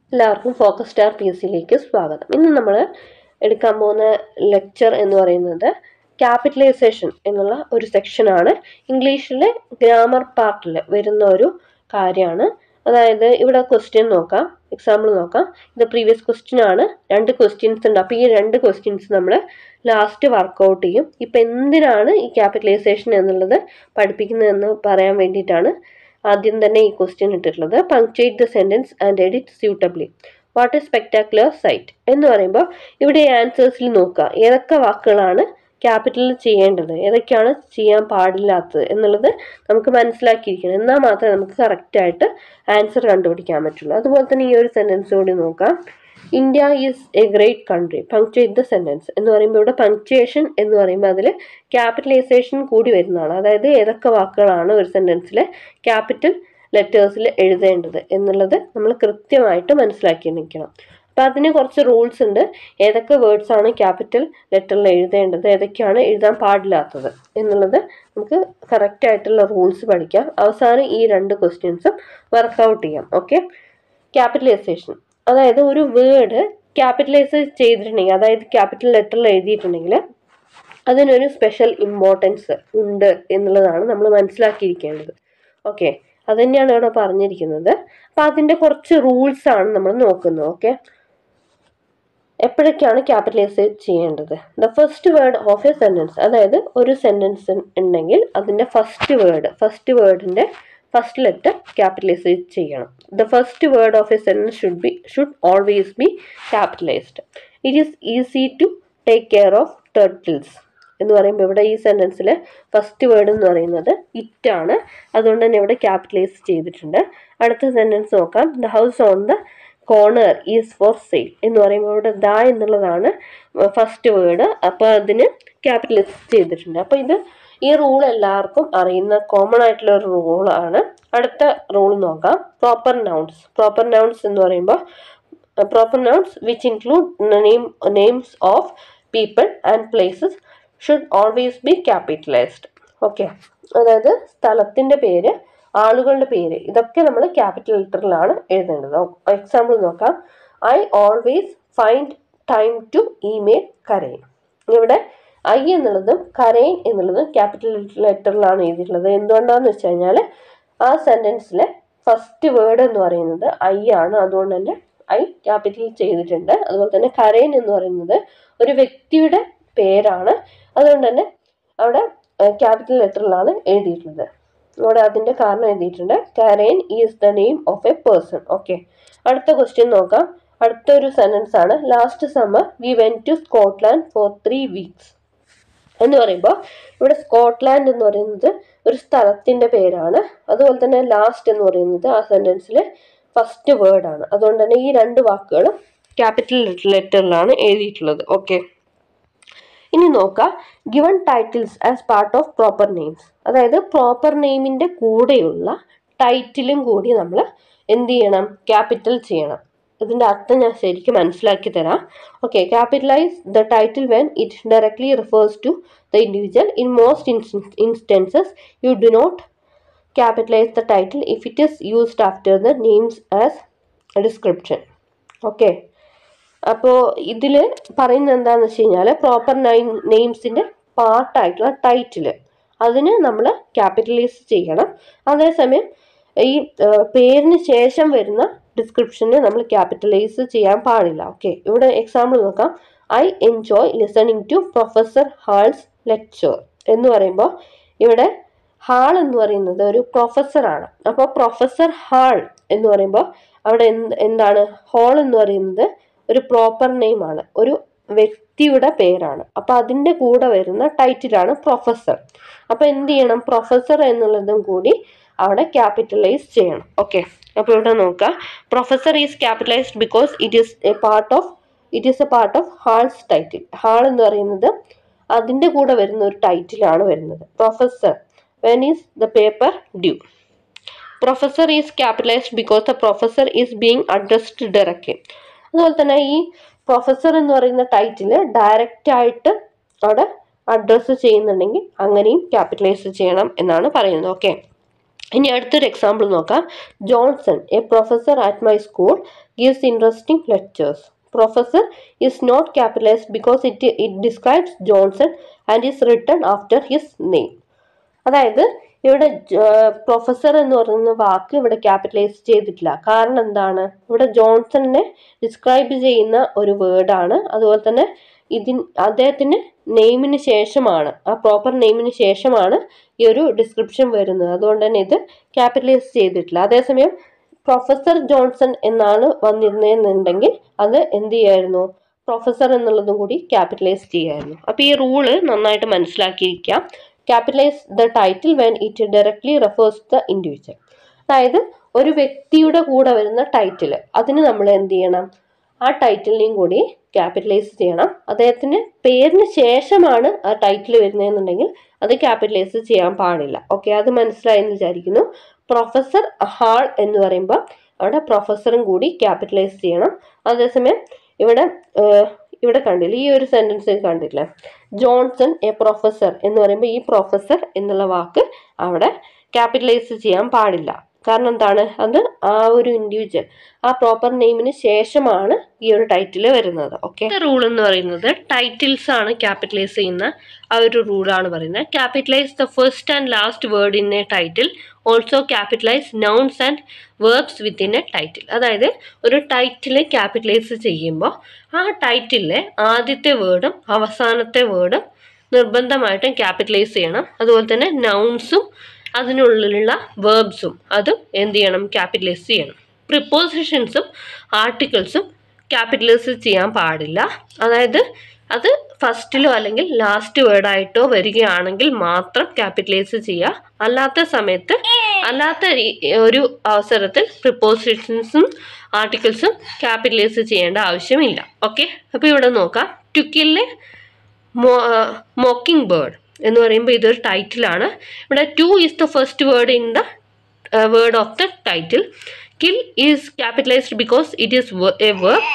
എല്ലാവർക്കും focus star P S സിയിലേക്ക് സ്വാഗതം ഇന്ന് നമ്മൾ എടുക്കാൻ പോകുന്ന ലെക്ചർ എന്ന് പറയുന്നത് ക്യാപിറ്റലൈസേഷൻ എന്നുള്ള ഒരു സെക്ഷനാണ് ഇംഗ്ലീഷിലെ ഗ്രാമർ പാർട്ടിൽ വരുന്ന ഒരു കാര്യമാണ് അതായത് ഇവിടെ ക്വസ്റ്റ്യൻ നോക്കാം എക്സാമ്പിൾ നോക്കാം ഇത് പ്രീവിയസ് ക്വസ്റ്റ്യൻ ആണ് രണ്ട് ക്വസ്റ്റ്യൻസ് ഉണ്ട് അപ്പോൾ ഈ രണ്ട് ക്വസ്റ്റ്യൻസ് നമ്മൾ ലാസ്റ്റ് വർക്കൗട്ട് ചെയ്യും ഇപ്പം എന്തിനാണ് ഈ ക്യാപിറ്റലൈസേഷൻ എന്നുള്ളത് പഠിപ്പിക്കുന്നതെന്ന് പറയാൻ വേണ്ടിയിട്ടാണ് ആദ്യം തന്നെ ഈ ക്വസ്റ്റ്യൻ ഇട്ടിട്ടുള്ളത് punctuate the sentence and edit suitably what a spectacular sight എന്ന് പറയുമ്പോൾ ഇവിടെ ആൻസേഴ്സിൽ നോക്കുക ഏതൊക്കെ വാക്കുകളാണ് ക്യാപിറ്റലിൽ ചെയ്യേണ്ടത് ഏതൊക്കെയാണ് ചെയ്യാൻ പാടില്ലാത്തത് എന്നുള്ളത് നമുക്ക് മനസ്സിലാക്കിയിരിക്കണം എന്നാൽ മാത്രമേ നമുക്ക് കറക്റ്റായിട്ട് ആൻസർ കണ്ടുപിടിക്കാൻ പറ്റുള്ളൂ അതുപോലെ തന്നെ ഈ ഒരു സെൻറ്റൻസ് കൂടി നോക്കാം India is a great country punctuate the sentence എന്ന് പറയുമ്പോൾ ഇവിടെ പങ്ക്ച്വേഷൻ എന്ന് പറയുമ്പോൾ അതിൽ ക്യാപിറ്റലൈസേഷൻ കൂടി വരുന്നതാണ് അതായത് ഏതൊക്കെ വാക്കുകളാണ് ഒരു സെൻറ്റൻസിൽ ക്യാപിറ്റൽ ലെറ്റേഴ്സിൽ എഴുതേണ്ടത് എന്നുള്ളത് നമ്മൾ കൃത്യമായിട്ട് മനസ്സിലാക്കി നിൽക്കണം അപ്പോൾ അതിന് കുറച്ച് റൂൾസ് ഉണ്ട് ഏതൊക്കെ വേർഡ്സ് ആണ് ക്യാപിറ്റൽ ലെറ്ററിൽ എഴുതേണ്ടത് ഏതൊക്കെയാണ് എഴുതാൻ പാടില്ലാത്തത് എന്നുള്ളത് നമുക്ക് കറക്റ്റ് ആയിട്ടുള്ള റൂൾസ് പഠിക്കാം അവസാനം ഈ രണ്ട് ക്വസ്റ്റ്യൻസും വർക്കൗട്ട് ചെയ്യാം ഓക്കെ ക്യാപിറ്റലൈസേഷൻ അതായത് ഒരു വേർഡ് ക്യാപിറ്റലൈസ് ചെയ്തിട്ടുണ്ടെങ്കിൽ അതായത് ക്യാപിറ്റൽ ലെറ്ററിൽ എഴുതിയിട്ടുണ്ടെങ്കിൽ അതിനൊരു സ്പെഷ്യൽ ഇമ്പോർട്ടൻസ് ഉണ്ട് എന്നുള്ളതാണ് നമ്മൾ മനസ്സിലാക്കിയിരിക്കേണ്ടത് ഓക്കെ അത് തന്നെയാണ് ഇവിടെ പറഞ്ഞിരിക്കുന്നത് അപ്പം അതിൻ്റെ കുറച്ച് റൂൾസ് ആണ് നമ്മൾ നോക്കുന്നത് ഓക്കെ എപ്പോഴൊക്കെയാണ് ക്യാപിറ്റലൈസ് ചെയ്യേണ്ടത് the first word of a sentence അതായത് ഒരു സെൻറ്റൻസ് ഉണ്ടെങ്കിൽ അതിൻ്റെ ഫസ്റ്റ് വേർഡ് ഫസ്റ്റ് വേർഡിൻ്റെ ഫസ്റ്റ് ലെറ്റർ ക്യാപിറ്റലൈസ് ചെയ്യണം the first word of a sentence should be should always be capitalised it is easy to take care of turtles എന്ന് പറയുമ്പോൾ ഇവിടെ ഈ സെൻറ്റൻസിൽ ഫസ്റ്റ് വേർഡ് എന്ന് പറയുന്നത് ഇറ്റ് ആണ് അതുകൊണ്ട് തന്നെ ഇവിടെ ക്യാപിറ്റലൈസ് ചെയ്തിട്ടുണ്ട് അടുത്ത സെൻറ്റൻസ് നോക്കാം the house on the corner is for sale എന്ന് പറയുമ്പോൾ ഇവിടെ ദ എന്നുള്ളതാണ് ഫസ്റ്റ് വേർഡ് അപ്പോൾ അതിന് ക്യാപിറ്റലൈസ് ചെയ്തിട്ടുണ്ട് അപ്പോൾ ഇത് ഈ റൂൾ എല്ലാവർക്കും അറിയുന്ന കോമൺ ആയിട്ടുള്ള ഒരു റൂളാണ് അടുത്ത റൂൾ നോക്കാം പ്രോപ്പർ നൗൺസ് പ്രോപ്പർ നൗൺസ് എന്ന് പറയുമ്പോൾ proper nouns which include name names of people and places should always be capitalised okay അതായത് സ്ഥലത്തിൻ്റെ പേര് ആളുകളുടെ പേര് ഇതൊക്കെ നമ്മൾ ക്യാപിറ്റൽ ലെറ്ററിലാണ് എഴുതേണ്ടത് എക്സാമ്പിൾ നോക്കാം I always find time to email Karen ഇവിടെ ഐ എന്നുള്ളതും കരയിൻ എന്നുള്ളതും ക്യാപിറ്റൽ ലെറ്ററിലാണ് എഴുതിയിട്ടുള്ളത് എന്തുകൊണ്ടാണെന്ന് വെച്ച് കഴിഞ്ഞാൽ ആ സെൻറ്റൻസിലെ ഫസ്റ്റ് വേർഡ് എന്ന് പറയുന്നത് ഐ ആണ് അതുകൊണ്ട് തന്നെ ഐ ക്യാപിറ്റൽ ചെയ്തിട്ടുണ്ട് അതുപോലെ തന്നെ കരയിൻ എന്ന് പറയുന്നത് ഒരു വ്യക്തിയുടെ പേരാണ് അതുകൊണ്ട് തന്നെ അവിടെ ക്യാപിറ്റൽ ലെറ്ററിലാണ് എഴുതിയിട്ടുള്ളത് ഇവിടെ അതിൻ്റെ കാരണം എഴുതിയിട്ടുണ്ട് Karen is the name of a person okay അടുത്ത ക്വസ്റ്റ്യൻ നോക്കാം അടുത്തൊരു സെൻറ്റൻസ് ആണ് last summer we went to Scotland for three weeks എന്ന് പറയുമ്പോൾ ഇവിടെ സ്കോട്ട്ലാൻഡ് എന്ന് പറയുന്നത് ഒരു സ്ഥലത്തിൻ്റെ പേരാണ് അതുപോലെ തന്നെ ലാസ്റ്റ് എന്ന് പറയുന്നത് ആ സെൻറ്റൻസിലെ ഫസ്റ്റ് വേർഡാണ് അതുകൊണ്ട് തന്നെ ഈ രണ്ട് വാക്കുകളും ക്യാപിറ്റൽ ലെറ്ററിലാണ് എഴുതിയിട്ടുള്ളത് ഓക്കെ ഇനി നോക്കാം given titles as part of proper names അതായത് പ്രോപ്പർ നെയിമിൻ്റെ കൂടെയുള്ള ടൈറ്റിലും കൂടി നമ്മൾ എന്ത് ചെയ്യണം ക്യാപിറ്റൽ ചെയ്യണം ഇതിൻ്റെ അർത്ഥം ഞാൻ ശരിക്കും മനസ്സിലാക്കി തരാം okay capitalise the title when it directly refers to the individual in most instances you do not capitalise the title if it is used after the names as description okay അപ്പോൾ ഇതിൽ പറയുന്നത് എന്താണെന്ന് വെച്ച് കഴിഞ്ഞാൽ പ്രോപ്പർ നൈം നെയിംസിൻ്റെ പാർട്ടായിട്ടുള്ള title അതിന് നമ്മൾ ക്യാപിറ്റലൈസ് ചെയ്യണം അതേസമയം ഈ പേരിന് ശേഷം വരുന്ന ഡിസ്ക്രിപ്ഷന് നമ്മൾ ക്യാപിറ്റലൈസ് ചെയ്യാൻ പാടില്ല ഓക്കെ ഇവിടെ എക്സാമ്പിൾ നോക്കാം I enjoy listening to Professor Hall's lecture എന്ന് പറയുമ്പോൾ ഇവിടെ ഹാൾ എന്ന് പറയുന്നത് ഒരു പ്രൊഫസറാണ് അപ്പോൾ പ്രൊഫസർ ഹാൾ എന്ന് പറയുമ്പോൾ അവിടെ എന്ത് എന്താണ് ഹോൾ എന്ന് പറയുന്നത് ഒരു പ്രോപ്പർ നെയിം ആണ് ഒരു വ്യക്തിയുടെ പേരാണ് അപ്പോൾ അതിൻ്റെ കൂടെ വരുന്ന ടൈറ്റിലാണ് പ്രൊഫസർ അപ്പോൾ എന്ത് ചെയ്യണം പ്രൊഫസർ എന്നുള്ളതും കൂടി അവിടെ ക്യാപിറ്റലൈസ് ചെയ്യണം ഓക്കെ അപ്പോൾ ഇവിടെ നോക്കുക professor is capitalised because it is a part of it is a part of Hall's title Hall എന്ന് പറയുന്നത് അതിൻ്റെ കൂടെ വരുന്ന ഒരു ടൈറ്റിലാണ് വരുന്നത് professor when is the paper due professor is capitalised because the professor is being addressed directly അതുപോലെ തന്നെ ഈ പ്രൊഫസർ എന്ന് പറയുന്ന ടൈറ്റിൽ ഡയറക്റ്റ് ആയിട്ട് അവിടെ അഡ്രസ്സ് ചെയ്യുന്നുണ്ടെങ്കിൽ അങ്ങനെയും ക്യാപിറ്റലൈസ് ചെയ്യണം എന്നാണ് പറയുന്നത് ഓക്കെ ഇനി അടുത്തൊരു എക്സാമ്പിൾ നോക്കാം Johnson a professor at my school gives interesting lectures professor is not capitalised because it it describes Johnson and is written after his name അതായത് ഇവിടെ പ്രൊഫസർ എന്ന് പറയുന്ന വാക്ക് ഇവിടെ ക്യാപിറ്റലൈസ് ചെയ്തിട്ടില്ല കാരണം എന്താണ് ഇവിടെ ജോൺസണിനെ ഡിസ്ക്രൈബ് ചെയ്യുന്ന ഒരു വേർഡാണ് അതുപോലെ തന്നെ ഇതിൻ അദ്ദേഹത്തിന് നെയിമിന് ശേഷമാണ് ആ പ്രോപ്പർ നെയിമിന് ശേഷമാണ് ഈ ഒരു ഡിസ്ക്രിപ്ഷൻ വരുന്നത് അതുകൊണ്ട് തന്നെ ഇത് ക്യാപിറ്റലൈസ് ചെയ്തിട്ടില്ല അതേസമയം പ്രൊഫസർ ജോൺസൺ എന്നാണ് വന്നിരുന്നതെന്നുണ്ടെങ്കിൽ അത് എന്ത് ചെയ്യായിരുന്നു പ്രൊഫസർ എന്നുള്ളതും കൂടി ക്യാപിറ്റലൈസ് ചെയ്യായിരുന്നു അപ്പോൾ ഈ റൂള് നന്നായിട്ട് മനസ്സിലാക്കിയിരിക്കാം capitalise the title when it directly refers the individual അതായത് ഒരു വ്യക്തിയുടെ കൂടെ വരുന്ന ടൈറ്റിൽ അതിന് നമ്മൾ എന്ത് ചെയ്യണം ആ ടൈറ്റിലിനെയും കൂടി ക്യാപിറ്റലൈസ് ചെയ്യണം അദ്ദേഹത്തിന് പേരിന് ശേഷമാണ് ആ ടൈറ്റിൽ വരുന്നതെന്നുണ്ടെങ്കിൽ അത് ക്യാപിറ്റലൈസ് ചെയ്യാൻ പാടില്ല ഓക്കെ അത് മനസ്സിലായെന്ന് വിചാരിക്കുന്നു പ്രൊഫസർ ഹാൾ എന്ന് പറയുമ്പോൾ അവിടെ പ്രൊഫസറും കൂടി ക്യാപിറ്റലൈസ് ചെയ്യണം അതേസമയം ഇവിടെ ഏഹ്, ഇവിടെ കണ്ടില്ല ഈ ഒരു സെന്റൻസിൽ കണ്ടില്ല ജോൺസൺ എ പ്രൊഫസർ എന്ന് പറയുമ്പോൾ ഈ പ്രൊഫസർ എന്നുള്ള വാക്ക് അവിടെ ക്യാപിറ്റലൈസ് ചെയ്യാൻ പാടില്ല കാരണം എന്താണ് അത് ആ ഒരു ഇൻഡിവിജ്വൽ ആ പ്രോപ്പർ നെയിമിന് ശേഷമാണ് ഈ ഒരു ടൈറ്റിൽ വരുന്നത് ഓക്കെ റൂൾ എന്ന് പറയുന്നത് ടൈറ്റിൽസ് ആണ് ക്യാപിറ്റലൈസ് ചെയ്യുന്ന ആ ഒരു റൂളാണ് പറയുന്നത് capitalise the first and last word in a title also capitalise nouns and verbs within a title അതായത് ഒരു ടൈറ്റിൽ ക്യാപിറ്റലൈസ് ചെയ്യുമ്പോൾ ആ ടൈറ്റിലെ ആദ്യത്തെ വേർഡും അവസാനത്തെ വേർഡും നിർബന്ധമായിട്ടും ക്യാപിറ്റലൈസ് ചെയ്യണം അതുപോലെ തന്നെ നൗൺസും അതിനുള്ളിലുള്ള വേർബ്സും അതും എന്ത് ചെയ്യണം ക്യാപിറ്റലൈസ് ചെയ്യണം പ്രിപ്പോസിഷൻസും ആർട്ടിക്കിൾസും ക്യാപിറ്റലൈസ് ചെയ്യാൻ പാടില്ല അതായത് അത് ഫസ്റ്റിലോ അല്ലെങ്കിൽ ലാസ്റ്റ് വേർഡായിട്ടോ വരികയാണെങ്കിൽ മാത്രം ക്യാപിറ്റലൈസ് ചെയ്യുക അല്ലാത്ത സമയത്ത് അല്ലാത്ത രീ- ഒരു അവസരത്തിൽ പ്രിപ്പോസിഷൻസും ആർട്ടിക്കിൾസും ക്യാപിറ്റലൈസ് ചെയ്യേണ്ട ആവശ്യമില്ല ഓക്കെ അപ്പോൾ ഇവിടെ നോക്കാം ടുക്കിലെ മോക്കിംഗ് ബേർഡ് എന്ന് പറയുമ്പോൾ ഇതൊരു ടൈറ്റിലാണ് ഇവിടെ to is the first word in the word of the title kill is capitalised because it is a word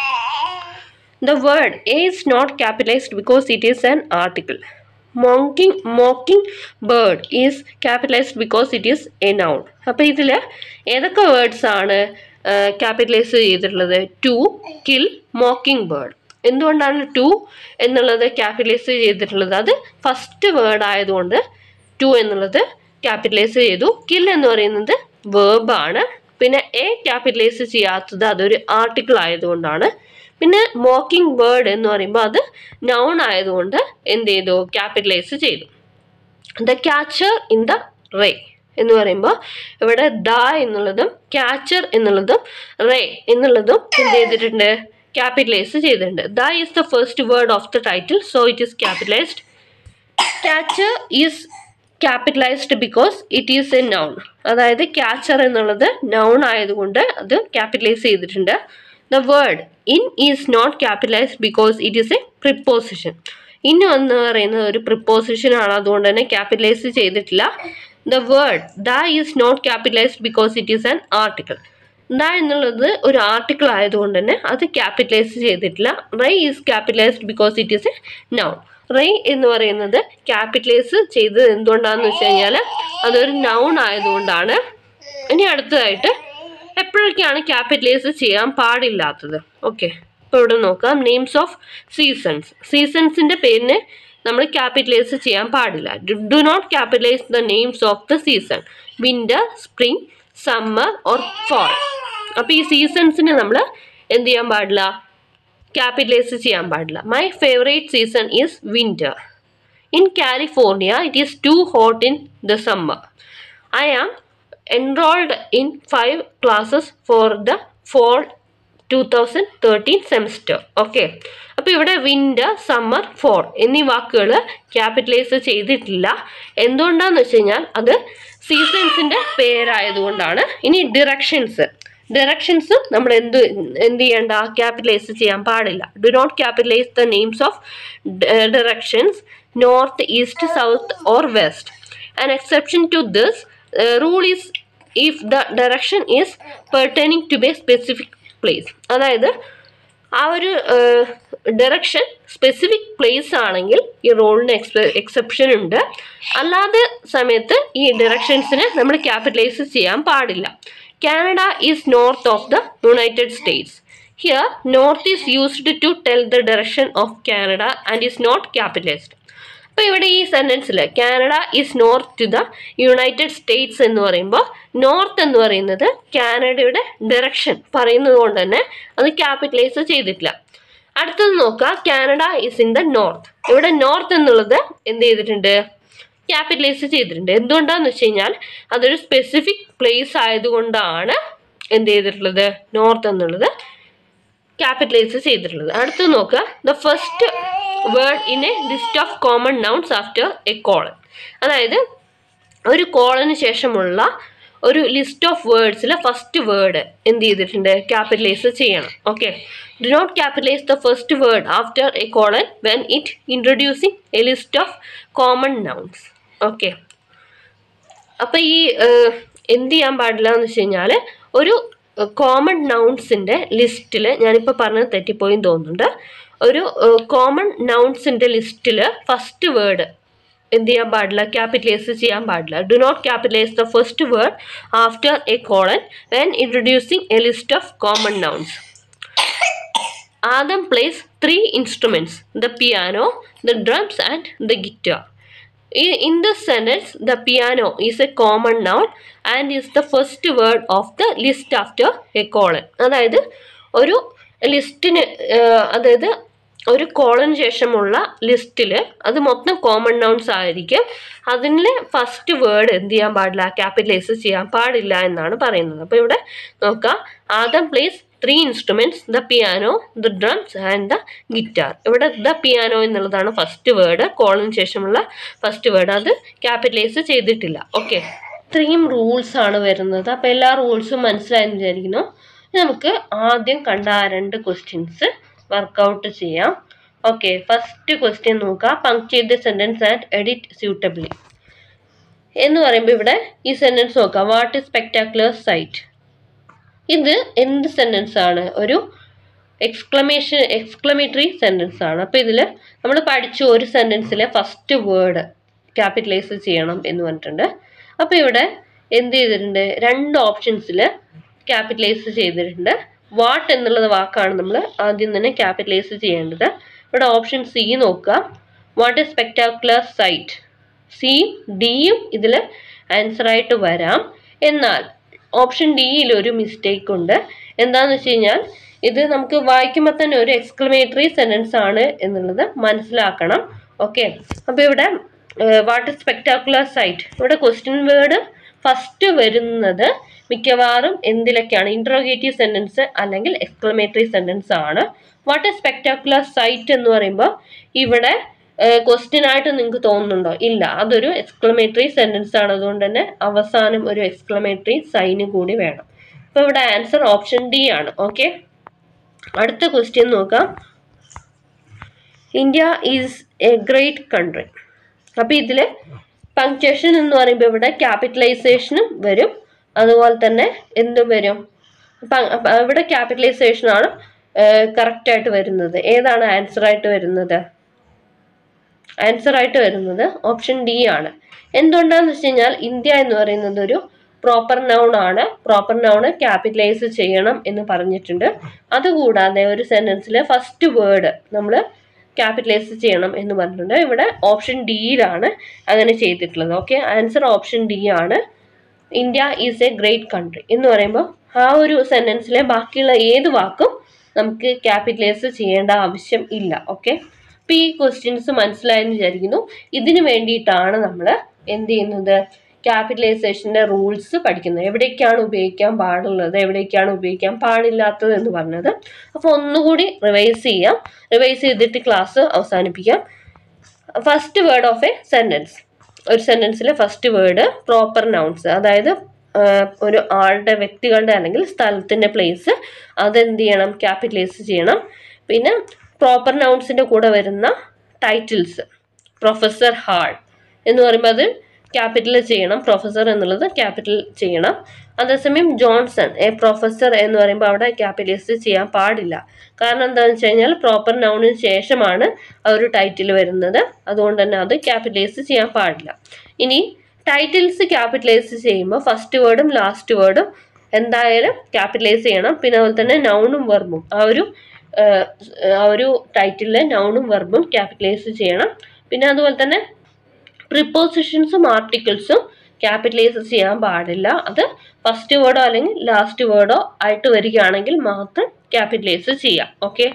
The word A is not capitalized because it is an article. Mocking, mocking bird is capitalized because it is a noun. അപ്പോൾ ഇതിൽ ഏതൊക്കെ words ആണ് capitalise ചെയ്തിട്ടുള്ളത് to kill mockingbird എന്തുകൊണ്ടാണ് to എന്നുള്ളത് capitalise ചെയ്തിട്ടുള്ളത് അത് first word ആയതുകൊണ്ട് ടു എന്നുള്ളത് ക്യാപിറ്റലൈസ് ചെയ്തു കിൽ എന്ന് പറയുന്നത് വേർബാണ് പിന്നെ എ ക്യാപിറ്റലൈസ് ചെയ്യാത്തത് അതൊരു ആർട്ടിക്കിൾ ആയതുകൊണ്ടാണ് പിന്നെ മോക്കിംഗ് ബേർഡ് എന്ന് പറയുമ്പോൾ അത് നൗൺ ആയതുകൊണ്ട് എന്ത് ചെയ്തു ക്യാപിറ്റലൈസ് ചെയ്തു the catcher in the rye എന്ന് പറയുമ്പോൾ ഇവിടെ ദ എന്നുള്ളതും ക്യാച്ചർ എന്നുള്ളതും റേ എന്നുള്ളതും എന്ത് ചെയ്തിട്ടുണ്ട് ക്യാപിറ്റലൈസ് ചെയ്തിട്ടുണ്ട് the is the first word of the title so it is capitalised catcher is capitalised because it is a noun അതായത് ക്യാച്ചർ എന്നുള്ളത് നൗൺ ആയതുകൊണ്ട് അത് ക്യാപിറ്റലൈസ് ചെയ്തിട്ടുണ്ട് the word in is not capitalised because it is a preposition in എന്ന് പറയുന്നത് ഒരു preposition ആണ് അതുകൊണ്ട് തന്നെ ക്യാപിറ്റലൈസ് ചെയ്തിട്ടില്ല the word the is not capitalised because it is an article the എന്നുള്ളത് ഒരു ആർട്ടിക്കിൾ ആയതുകൊണ്ട് തന്നെ അത് ക്യാപിറ്റലൈസ് ചെയ്തിട്ടില്ല rye is capitalised because it is a noun rye എന്ന് പറയുന്നത് ക്യാപിറ്റലൈസ് ചെയ്തത് എന്തുകൊണ്ടാണെന്ന് വെച്ച് കഴിഞ്ഞാൽ അതൊരു നൗൺ ആയതുകൊണ്ടാണ് ഇനി അടുത്തതായിട്ട് എപ്പോഴൊക്കെയാണ് ക്യാപിറ്റലൈസ് ചെയ്യാൻ പാടില്ലാത്തത് ഓക്കെ ഇപ്പോൾ ഇവിടെ നോക്കാം നെയിംസ് ഓഫ് സീസൺസ് സീസൺസിൻ്റെ പേരിന് നമ്മൾ ക്യാപിറ്റലൈസ് ചെയ്യാൻ പാടില്ല do not capitalise the names of the season winter spring summer or fall അപ്പോൾ ഈ സീസൺസിന് നമ്മൾ എന്ത് ചെയ്യാൻ പാടില്ല ക്യാപിറ്റലൈസ് ചെയ്യാൻ പാടില്ല my favourite season is winter in California it is too hot in the summer I am enrolled in five classes for the fall two thousand thirteen semester okay അപ്പോൾ ഇവിടെ വിൻ്റർ സമ്മർ ഫോൾ എന്നീ വാക്കുകൾ capitalise ചെയ്തിട്ടില്ല എന്തുകൊണ്ടാന്ന് വെച്ച് കഴിഞ്ഞാൽ അത് സീസൺസിൻ്റെ പേരായതുകൊണ്ടാണ് ഇനി directions directions നമ്മൾ എന്ത് എന്ത് ചെയ്യേണ്ട ക്യാപിറ്റലൈസ് ചെയ്യാൻ പാടില്ല do not capitalise the names of directions north east south or west an exception to this rule is if the direction is pertaining to be specific place അതായത് ആ ഒരു ഡയറക്ഷൻ സ്പെസിഫിക് പ്ലേസ് ആണെങ്കിൽ ഈ റോളിന് എക്സ്പെ exception ഉണ്ട് അല്ലാതെ സമയത്ത് ഈ ഡയറക്ഷൻസിന് നമ്മൾ ക്യാപിറ്റലൈസ് ചെയ്യാൻ പാടില്ല Canada is north of the United States here north is used to tell the direction of Canada and is not capitalised അപ്പോൾ ഇവിടെ ഈ സെൻറ്റൻസിൽ Canada is north to the United States എന്ന് പറയുമ്പോൾ നോർത്ത് എന്ന് പറയുന്നത് കാനഡയുടെ ഡയറക്ഷൻ പറയുന്നത് കൊണ്ട് തന്നെ അത് ക്യാപിറ്റലൈസ് ചെയ്തിട്ടില്ല അടുത്തത് നോക്കുക Canada is in the north ഇവിടെ നോർത്ത് എന്നുള്ളത് എന്ത് ചെയ്തിട്ടുണ്ട് ക്യാപിറ്റലൈസ് ചെയ്തിട്ടുണ്ട് എന്തുകൊണ്ടാന്ന് വെച്ച് കഴിഞ്ഞാൽ അതൊരു സ്പെസിഫിക് പ്ലേസ് ആയതുകൊണ്ടാണ് എന്ത് ചെയ്തിട്ടുള്ളത് നോർത്ത് എന്നുള്ളത് ക്യാപിറ്റലൈസ് ചെയ്തിട്ടുള്ളത് അടുത്ത് നോക്കുക the first word in a list of common nouns after a colon അതായത് ഒരു കോളന് ശേഷമുള്ള ഒരു ലിസ്റ്റ് ഓഫ് വേർഡ്സിലെ ഫസ്റ്റ് വേർഡ് എന്ത് ചെയ്തിട്ടുണ്ട് ക്യാപിറ്റലൈസ് ചെയ്യണം okay do not capitalise the first word after a colon when it introducing a list of common nouns okay അപ്പം ഈ ഏഹ്, എന്ത് ചെയ്യാൻ പാടില്ല എന്ന് വെച്ച് കഴിഞ്ഞാൽ ഒരു കോമൺ നൗൺസിൻ്റെ ലിസ്റ്റിൽ ഞാനിപ്പോൾ പറഞ്ഞത് തെറ്റിപ്പോയി തോന്നുന്നുണ്ട് ഒരു കോമൺ നൗൺസിൻ്റെ ലിസ്റ്റിൽ ഫസ്റ്റ് വേർഡ് എന്ത് ചെയ്യാൻ പാടില്ല ക്യാപിറ്റലൈസ് ചെയ്യാൻ പാടില്ല do not capitalise the first word after a colon when introducing a list of common nouns Adam plays three instruments the piano, the drums, and the guitar. I- In this sentence, the piano is a common noun and is the first word of the list after a colon. അതായത് ഒരു ലിസ്റ്റിന് അതായത് ഒരു കോളന് ശേഷമുള്ള ലിസ്റ്റിൽ അത് മൊത്തം common nouns ആയിരിക്കും അതിലെ ഫസ്റ്റ് വേർഡ് എന്ത് ചെയ്യാൻ പാടില്ല ക്യാപിറ്റലൈസ് ചെയ്യാൻ പാടില്ല എന്നാണ് പറയുന്നത് അപ്പോൾ ഇവിടെ നോക്കാം Adam plays three instruments the piano the drums and the guitar ഇവിടെ ദ പിയാനോ എന്നുള്ളതാണ് ഫസ്റ്റ് വേർഡ് കോളിന് ശേഷമുള്ള ഫസ്റ്റ് വേർഡ് അത് ക്യാപിറ്റലൈസ് ചെയ്തിട്ടില്ല ഓക്കെ ഇത്രയും റൂൾസ് ആണ് വരുന്നത് അപ്പോൾ എല്ലാ റൂൾസും മനസ്സിലായെന്ന് വിചാരിക്കുന്നു ഇനി നമുക്ക് ആദ്യം കണ്ട ആ രണ്ട് ക്വസ്റ്റ്യൻസ് വർക്കൗട്ട് ചെയ്യാം ഓക്കെ ഫസ്റ്റ് ക്വസ്റ്റ്യൻ നോക്കുക punctuate the sentence and edit suitably എന്ന് പറയുമ്പോൾ ഇവിടെ ഈ സെൻറ്റൻസ് നോക്കാം വാട്ട് ഇസ് സ്പെക്ടാക്കുലർ സൈറ്റ് ഇത് എന്ത് സെൻറ്റൻസ് ആണ് ഒരു എക്സ്ക്ലമേഷൻ എക്സ്ക്ലമേറ്ററി സെൻറ്റൻസ് ആണ് അപ്പോൾ ഇതിൽ നമ്മൾ പഠിച്ചു ഒരു സെൻറ്റൻസിലെ ഫസ്റ്റ് വേർഡ് ക്യാപിറ്റലൈസ് ചെയ്യണം എന്ന് പറഞ്ഞിട്ടുണ്ട് അപ്പോൾ ഇവിടെ എന്ത് ചെയ്തിട്ടുണ്ട് രണ്ട് ഓപ്ഷൻസിൽ ക്യാപിറ്റലൈസ് ചെയ്തിട്ടുണ്ട് വാട്ട് എന്നുള്ളത് വാക്കാണ് നമ്മൾ ആദ്യം തന്നെ ക്യാപിറ്റലൈസ് ചെയ്യേണ്ടത് ഇവിടെ ഓപ്ഷൻ സി നോക്കുക വാട്ട് എ സ്പെക്ടാക്കുലർ സൈറ്റ് സിയും ഡിയും ഇതിൽ ആൻസറായിട്ട് വരാം എന്നാൽ ഓപ്ഷൻ ഡിയിൽ ഒരു മിസ്റ്റേക്ക് ഉണ്ട് എന്താണെന്ന് വെച്ച് കഴിഞ്ഞാൽ ഇത് നമുക്ക് വായിക്കുമ്പോൾ തന്നെ ഒരു എക്സ്ക്ലമേറ്ററി സെൻറ്റൻസ് ആണ് എന്നുള്ളത് മനസ്സിലാക്കണം ഓക്കെ അപ്പോൾ ഇവിടെ വാട്ട് ഇസ് സ്പെക്ടാക്കുലർ സൈറ്റ് ഇവിടെ ക്വസ്റ്റ്യൻ വേർഡ് ഫസ്റ്റ് വരുന്നത് മിക്കവാറും എന്തിലൊക്കെയാണ് ഇൻട്രോഗേറ്റീവ് സെൻറ്റൻസ് അല്ലെങ്കിൽ എക്സ്ക്ലമേറ്ററി സെൻറ്റൻസ് ആണ് വാട്ട് ഇസ് സ്പെക്ടാക്കുലർ സൈറ്റ് എന്ന് പറയുമ്പോൾ ഇവിടെ ക്വസ്റ്റ്യൻ ആയിട്ട് നിങ്ങൾക്ക് തോന്നുന്നുണ്ടോ ഇല്ല അതൊരു എക്സ്ക്ലമേറ്ററി സെൻറ്റൻസ് ആണ് അതുകൊണ്ട് തന്നെ അവസാനം ഒരു എക്സ്ക്ലമേറ്ററി സൈന് കൂടി വേണം അപ്പോൾ ഇവിടെ ആൻസർ ഓപ്ഷൻ ഡി ആണ് ഓക്കെ അടുത്ത ക്വസ്റ്റ്യൻ നോക്കാം India is a great country അപ്പോൾ ഇതിൽ പങ്ക്ച്വേഷൻ എന്ന് പറയുമ്പോൾ ഇവിടെ ക്യാപിറ്റലൈസേഷനും വരും അതുപോലെ തന്നെ എന്തും വരും പ- അപ്പ- ഇവിടെ ക്യാപിറ്റലൈസേഷൻ ആണ് കറക്റ്റ് ആയിട്ട് വരുന്നത് ഏതാണ് ആൻസർ ആയിട്ട് വരുന്നത് ആൻസർ ആയിട്ട് വരുന്നത് ഓപ്ഷൻ ഡി ആണ് എന്തുകൊണ്ടാന്ന് വെച്ച് കഴിഞ്ഞാൽ ഇന്ത്യ എന്ന് പറയുന്നത് ഒരു പ്രോപ്പർ നൗൺ ആണ് പ്രോപ്പർ നൗണ് ക്യാപിറ്റലൈസ് ചെയ്യണം എന്ന് പറഞ്ഞിട്ടുണ്ട് അതുകൂടാതെ ഒരു സെന്റൻസിലെ ഫസ്റ്റ് വേർഡ് നമ്മൾ ക്യാപിറ്റലൈസ് ചെയ്യണം എന്ന് പറഞ്ഞിട്ടുണ്ട് ഇവിടെ ഓപ്ഷൻ ഡിയിലാണ് അങ്ങനെ ചെയ്തിട്ടുള്ളത് ഓക്കെ ആൻസർ ഓപ്ഷൻ ഡി ആണ് India is a great country എന്ന് പറയുമ്പോൾ ആ ഒരു സെന്റൻസിലെ ബാക്കിയുള്ള ഏത് വാക്കും നമുക്ക് ക്യാപിറ്റലൈസ് ചെയ്യേണ്ട ആവശ്യം ഇല്ല ഓക്കെ അപ്പോൾ ഈ ക്വസ്റ്റ്യൻസ് മനസ്സിലായെന്ന് വിചാരിക്കുന്നു ഇതിന് വേണ്ടിയിട്ടാണ് നമ്മൾ എന്ത് ചെയ്യുന്നത് ക്യാപിറ്റലൈസേഷൻ്റെ റൂൾസ് പഠിക്കുന്നത് എവിടേക്കാണ് ഉപയോഗിക്കാൻ പാടുള്ളത് എവിടേക്കാണ് ഉപയോഗിക്കാൻ പാടില്ലാത്തത് എന്ന് പറഞ്ഞത് അപ്പോൾ ഒന്നുകൂടി റിവൈസ് ചെയ്യാം റിവൈസ് ചെയ്തിട്ട് ക്ലാസ് അവസാനിപ്പിക്കാം first word of a sentence ഒരു സെൻറ്റൻസിലെ ഫസ്റ്റ് വേർഡ് പ്രോപ്പർ നൗൺസ് അതായത് ആഹ്, ഒരു ആളുടെ വ്യക്തികളുടെ അല്ലെങ്കിൽ സ്ഥലത്തിൻ്റെ പ്ലേസ് അതെന്ത് ചെയ്യണം ക്യാപിറ്റലൈസ് ചെയ്യണം പിന്നെ പ്രോപ്പർ നൗൺസിൻ്റെ കൂടെ വരുന്ന ടൈറ്റിൽസ് പ്രൊഫസർ ഹാൾ എന്ന് പറയുമ്പോൾ അത് ക്യാപിറ്റൽ ചെയ്യണം പ്രൊഫസർ എന്നുള്ളത് ക്യാപിറ്റൽ ചെയ്യണം അതേസമയം ജോൺസൺ എ പ്രൊഫസർ എന്ന് പറയുമ്പോൾ അവിടെ ക്യാപിറ്റലൈസ് ചെയ്യാൻ പാടില്ല കാരണം എന്താണെന്ന് വെച്ച് കഴിഞ്ഞാൽ പ്രോപ്പർ നൗണിന് ശേഷമാണ് ആ ഒരു ടൈറ്റിൽ വരുന്നത് അതുകൊണ്ട് തന്നെ അത് ക്യാപിറ്റലൈസ് ചെയ്യാൻ പാടില്ല ഇനി ടൈറ്റിൽസ് ക്യാപിറ്റലൈസ് ചെയ്യുമ്പോൾ ഫസ്റ്റ് വേർഡും ലാസ്റ്റ് വേർഡും എന്തായാലും ക്യാപിറ്റലൈസ് ചെയ്യണം പിന്നെ അതുപോലെ തന്നെ നൗണും വെർബും ആ ഒരു ആഹ്, ആ ഒരു ടൈറ്റിലെ നൗണും വെർബും ക്യാപിറ്റലൈസ് ചെയ്യണം പിന്നെ അതുപോലെ തന്നെ പ്രിപ്പോസിഷൻസും ആർട്ടിക്കിൾസും ക്യാപിറ്റലൈസ് ചെയ്യാൻ പാടില്ല അത് ഫസ്റ്റ് വേർഡോ അല്ലെങ്കിൽ ലാസ്റ്റ് വേർഡോ ആയിട്ട് വരികയാണെങ്കിൽ മാത്രം ക്യാപിറ്റലൈസ് ചെയ്യാം ഓക്കെ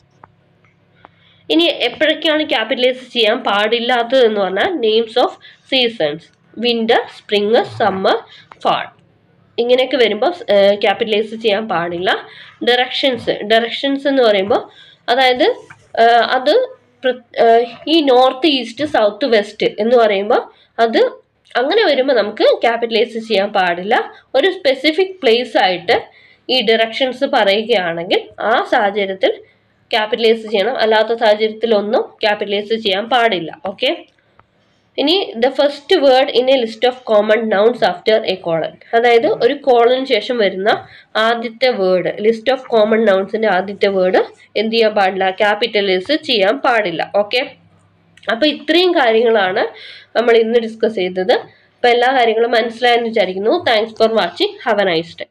ഇനി എപ്പോഴൊക്കെയാണ് ക്യാപിറ്റലൈസ് ചെയ്യാൻ പാടില്ലാത്തത് എന്ന് പറഞ്ഞാൽ names of seasons winter spring summer fall ഇങ്ങനെയൊക്കെ വരുമ്പോൾ ക്യാപിറ്റലൈസ് ചെയ്യാൻ പാടില്ല ഡയറക്ഷൻസ് ഡയറക്ഷൻസ് എന്ന് പറയുമ്പോൾ അതായത് ആ, അത് പ്ര- ആ, ഈ നോർത്ത് ഈസ്റ്റ് സൗത്ത് വെസ്റ്റ് എന്ന് പറയുമ്പോൾ അത് അങ്ങനെ വരുമ്പോൾ നമുക്ക് ക്യാപിറ്റലൈസ് ചെയ്യാൻ പാടില്ല ഒരു സ്പെസിഫിക് പ്ലേസ് ആയിട്ട് ഈ ഡയറക്ഷൻസ് പറയുകയാണെങ്കിൽ ആ സാഹചര്യത്തിൽ ക്യാപിറ്റലൈസ് ചെയ്യണം അല്ലാത്ത സാഹചര്യത്തിലൊന്നും ക്യാപിറ്റലൈസ് ചെയ്യാൻ പാടില്ല ഓക്കെ ഇനി the first word in a list of common nouns after a colon അതായത് ഒരു കോളന് ശേഷം വരുന്ന ആദ്യത്തെ വേർഡ് ലിസ്റ്റ് ഓഫ് കോമൺ നൗൺസിന്റെ ആദ്യത്തെ വേർഡ് എന്ത് ചെയ്യാൻ പാടില്ല ക്യാപിറ്റലൈസ് ചെയ്യാൻ പാടില്ല ഓക്കെ അപ്പൊ ഇത്രയും കാര്യങ്ങളാണ് നമ്മൾ ഇന്ന് ഡിസ്കസ് ചെയ്തത് അപ്പൊ എല്ലാ കാര്യങ്ങളും മനസ്സിലായെന്ന് വിചാരിക്കുന്നു thanks for watching have a nice day